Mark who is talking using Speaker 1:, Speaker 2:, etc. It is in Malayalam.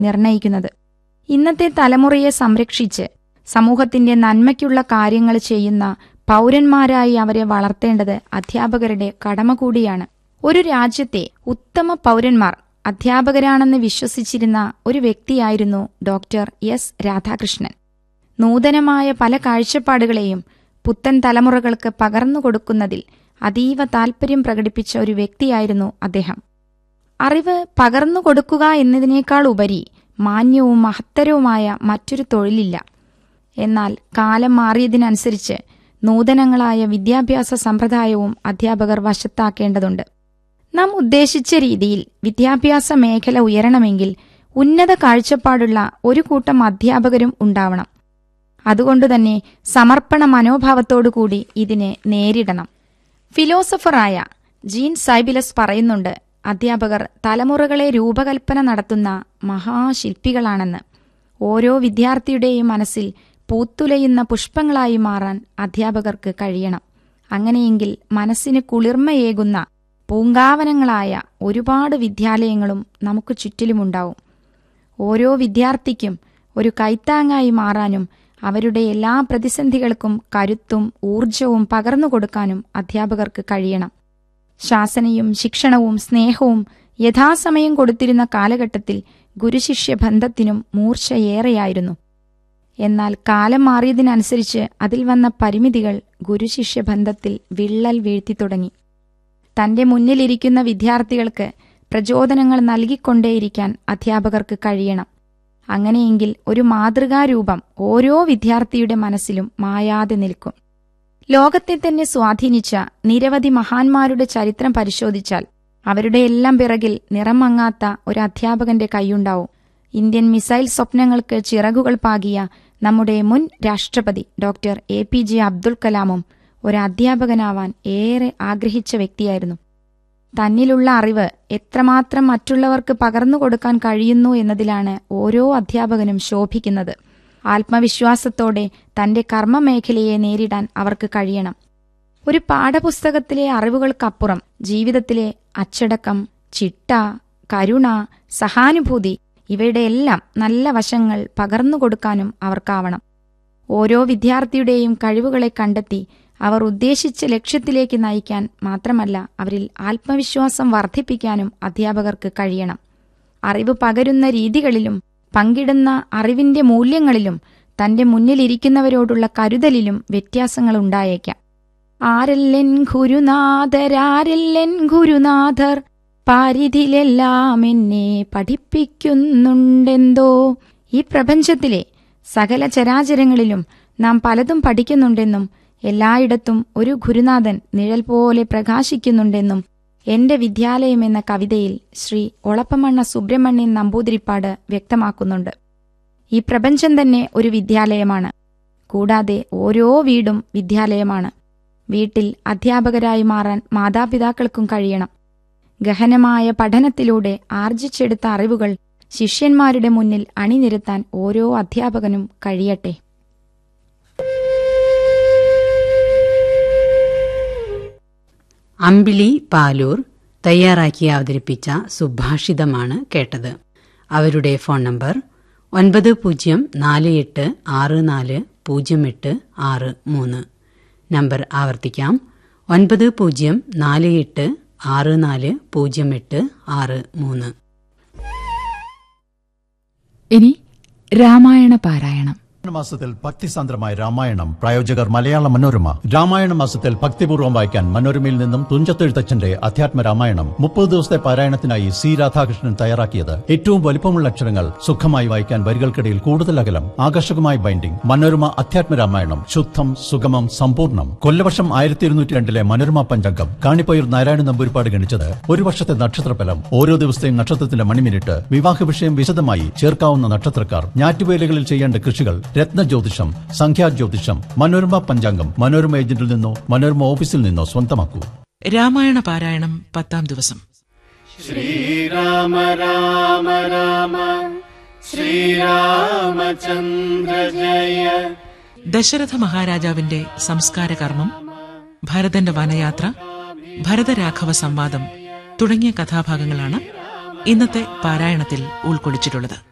Speaker 1: നിർണയിക്കുന്നത് ഇന്നത്തെ തലമുറയെ സംരക്ഷിച്ച് സമൂഹത്തിന്റെ നന്മയ്ക്കുള്ള കാര്യങ്ങൾ ചെയ്യുന്ന പൗരന്മാരായി അവരെ വളർത്തേണ്ടത് അധ്യാപകരുടെ കടമ കൂടിയാണ് ഒരു രാജ്യത്തെ ഉത്തമ പൗരന്മാർ അധ്യാപകരാണെന്ന് വിശ്വസിച്ചിരുന്ന ഒരു വ്യക്തിയായിരുന്നു ഡോക്ടർ എസ് രാധാകൃഷ്ണൻ നൂതനമായ പല കാഴ്ചപ്പാടുകളെയും പുത്തൻ തലമുറകൾക്ക് പകർന്നു കൊടുക്കുന്നതിൽ അതീവ താൽപര്യം പ്രകടിപ്പിച്ച ഒരു വ്യക്തിയായിരുന്നു അദ്ദേഹം അറിവ് പകർന്നു കൊടുക്കുക എന്നതിനേക്കാൾ ഉപരി മാന്യവും മഹത്തരവുമായ മറ്റൊരു തൊഴിലില്ല എന്നാൽ കാലം മാറിയതിനനുസരിച്ച് നൂതനങ്ങളായ വിദ്യാഭ്യാസ സമ്പ്രദായവും അധ്യാപകർ വശത്താക്കേണ്ടതുണ്ട് നാം ഉദ്ദേശിച്ച രീതിയിൽ വിദ്യാഭ്യാസ മേഖല ഉയരണമെങ്കിൽ ഉന്നത കാഴ്ചപ്പാടുള്ള ഒരു കൂട്ടം അധ്യാപകരും ഉണ്ടാവണം അതുകൊണ്ടുതന്നെ സമർപ്പണ മനോഭാവത്തോടുകൂടി ഇതിനെ നേരിടണം ഫിലോസഫറായ ജീൻ സൈബിലസ് പറയുന്നുണ്ട് അധ്യാപകർ തലമുറകളെ രൂപകൽപ്പന നടത്തുന്ന മഹാശില്പികളാണെന്ന് ഓരോ വിദ്യാർത്ഥിയുടെയും മനസ്സിൽ പൂത്തുലയുന്ന പുഷ്പങ്ങളായി മാറാൻ അധ്യാപകർക്ക് കഴിയണം അങ്ങനെയെങ്കിൽ മനസ്സിന് കുളിർമയേകുന്ന പൂങ്കാവനങ്ങളായ ഒരുപാട് വിദ്യാലയങ്ങളും നമുക്ക് ചുറ്റിലുമുണ്ടാവും ഓരോ വിദ്യാർത്ഥിക്കും ഒരു കൈത്താങ്ങായി മാറാനും അവരുടെ എല്ലാ പ്രതിസന്ധികൾക്കും കരുത്തും ഊർജവും പകർന്നു കൊടുക്കാനും അധ്യാപകർക്ക് കഴിയണം ശാസനയും ശിക്ഷണവും സ്നേഹവും യഥാസമയം കൊടുത്തിരുന്ന കാലഘട്ടത്തിൽ ഗുരുശിഷ്യ ബന്ധത്തിനും മൂർച്ചയേറെയായിരുന്നു എന്നാൽ കാലം മാറിയതിനനുസരിച്ച് അതിൽ വന്ന പരിമിതികൾ ഗുരുശിഷ്യ ബന്ധത്തിൽ വിള്ളൽ വീഴ്ത്തി തുടങ്ങി തന്റെ മുന്നിലിരിക്കുന്ന വിദ്യാർത്ഥികൾക്ക് പ്രചോദനങ്ങൾ നൽകിക്കൊണ്ടേയിരിക്കാൻ അധ്യാപകർക്ക് കഴിയണം അങ്ങനെയെങ്കിൽ ഒരു മാതൃകാരൂപം ഓരോ വിദ്യാർത്ഥിയുടെ മനസ്സിലും മായാതെ നിൽക്കും ലോകത്തെ തന്നെ സ്വാധീനിച്ച നിരവധി മഹാന്മാരുടെ ചരിത്രം പരിശോധിച്ചാൽ അവരുടെ എല്ലാം പിറകിൽ നിറം മങ്ങാത്ത ഒരു അധ്യാപകന്റെ കൈയുണ്ടാവും ഇന്ത്യൻ മിസൈൽ സ്വപ്നങ്ങൾക്ക് ചിറകുകൾ പാകിയ നമ്മുടെ മുൻ രാഷ്ട്രപതി doctor A P J Abdul കലാമും ഒരു അധ്യാപകനാവാൻ ഏറെ ആഗ്രഹിച്ച വ്യക്തിയായിരുന്നു തന്നിലുള്ള അറിവ് എത്രമാത്രം മറ്റുള്ളവർക്ക് പകർന്നു കൊടുക്കാൻ കഴിയുന്നു എന്നതിലാണ് ഓരോ അധ്യാപകനും ശോഭിക്കുന്നത് ആത്മവിശ്വാസത്തോടെ തന്റെ കർമ്മമേഖലയെ നേരിടാൻ അവർക്ക് കഴിയണം ഒരു പാഠപുസ്തകത്തിലെ അറിവുകൾക്കപ്പുറം ജീവിതത്തിലെ അച്ചടക്കം ചിട്ട കരുണ സഹാനുഭൂതി ഇവയുടെ എല്ലാം നല്ല വശങ്ങൾ പകർന്നു കൊടുക്കാനും അവർക്കാവണം ഓരോ വിദ്യാർത്ഥിയുടെയും കഴിവുകളെ കണ്ടെത്തി അവർ ഉദ്ദേശിച്ച ലക്ഷ്യത്തിലേക്ക് നയിക്കാൻ മാത്രമല്ല അവരിൽ ആത്മവിശ്വാസം വർദ്ധിപ്പിക്കാനും അധ്യാപകർക്ക് കഴിയണം അറിവ് പകരുന്ന രീതികളിലും പങ്കിടുന്ന അറിവിന്റെ മൂല്യങ്ങളിലും തന്റെ മുന്നിലിരിക്കുന്നവരോടുള്ള കരുതലിലും വ്യത്യാസങ്ങൾ ഉണ്ടായേക്കാം ആരല്ലെൻ ഗുരുനാഥരാരല്ലെൻ ഗുരുനാഥർ പാരിതിലെല്ലാം എന്നെ പഠിപ്പിക്കുന്നുണ്ടെന്തോ ഈ പ്രപഞ്ചത്തിലെ സകല ചരാചരങ്ങളിലും നാം പലതും പഠിക്കുന്നുണ്ടെന്നും എല്ലായിടത്തും ഒരു ഗുരുനാഥൻ നിഴൽ പോലെ പ്രകാശിക്കുന്നുണ്ടെന്നും എന്റെ വിദ്യാലയം എന്ന കവിതയിൽ ശ്രീ ഒളപ്പമണ്ണ സുബ്രഹ്മണ്യൻ നമ്പൂതിരിപ്പാട് വ്യക്തമാക്കുന്നുണ്ട് ഈ പ്രപഞ്ചം തന്നെ ഒരു വിദ്യാലയമാണ് കൂടാതെ ഓരോ വീടും വിദ്യാലയമാണ് വീട്ടിൽ അധ്യാപകരായി മാറാൻ മാതാപിതാക്കൾക്കും കഴിയണം ഗഹനമായ പഠനത്തിലൂടെ ആർജിച്ചെടുത്ത അറിവുകൾ ശിഷ്യന്മാരുടെ മുന്നിൽ അണിനിരത്താൻ ഓരോ അധ്യാപകനും കഴിയട്ടെ
Speaker 2: അമ്പിളി പാലൂർ തയ്യാറാക്കി അവതരിപ്പിച്ച സുഭാഷിതമാണ് കേട്ടത് അവരുടെ ഫോൺ നമ്പർ ഒൻപത് പൂജ്യം നാല് എട്ട് ആറ് നാല് പൂജ്യം എട്ട് ആറ് മൂന്ന് നമ്പർ ആവർത്തിക്കാം ഒൻപത് പൂജ്യം നാല് എട്ട് ആറ് നാല് പൂജ്യം എട്ട് ആറ് മൂന്ന്
Speaker 3: ഇനി രാമായണ പാരായണം
Speaker 4: മാസത്തിൽ ഭക്തിസാന്ദ്രമായ രാമായണം പ്രായോജകർ മലയാള മനോരമ രാമായണ മാസത്തിൽ ഭക്തിപൂർവ്വം വായിക്കാൻ മനോരമയിൽ നിന്നും തുഞ്ചത്തെഴുത്തച്ഛന്റെ അധ്യാത്മ രാമായണം മുപ്പത് ദിവസത്തെ പാരായണത്തിനായി സി രാധാകൃഷ്ണൻ തയ്യാറാക്കിയത് ഏറ്റവും വലിപ്പമുള്ള അക്ഷരങ്ങൾ സുഖമായി വായിക്കാൻ വരികൾക്കിടയിൽ കൂടുതൽ അകലം ആകർഷകമായ ബൈൻഡിംഗ് മനോരമ അധ്യാത്മ രാമായണം ശുദ്ധം സുഗമം സമ്പൂർണ്ണം കൊല്ലവർഷം ആയിരത്തി ഇരുന്നൂറ്റി രണ്ടിലെ മനോരമ പഞ്ചംഗം കാണിപ്പയർ നാരായണ നമ്പൂരിപ്പാട് ഗണിച്ചത് ഒരു വർഷത്തെ നക്ഷത്രഫലം ഓരോ ദിവസത്തെയും നക്ഷത്രത്തിന്റെ മണിമിനിറ്റ് വിവാഹ വിഷയം വിശദമായി ചേർക്കാവുന്ന നക്ഷത്രക്കാർ ഞാറ്റുവേലകളിൽ ചെയ്യേണ്ട കൃഷികൾ രത്നജ്യോതിഷം സംഖ്യാജ്യോതിഷം മനോരമ പഞ്ചാംഗം മനോരമ ഏജന്റിൽ നിന്നോ മനോരമ ഓഫീസിൽ നിന്നോ സ്വന്തമാക്കൂ
Speaker 5: രാമായണ പാരായണം പത്താം ദിവസം
Speaker 6: ശ്രീരാമ രാമ രാമ ശ്രീരാമചന്ദ്ര ജയ
Speaker 5: ദശരഥ മഹാരാജാവിന്റെ സംസ്കാര കർമ്മം ഭരതന്റെ വനയാത്ര ഭരതരാഘവ സംവാദം തുടങ്ങിയ കഥാഭാഗങ്ങളാണ് ഇന്നത്തെ പാരായണത്തിൽ ഉൾക്കൊള്ളിച്ചിട്ടുള്ളത്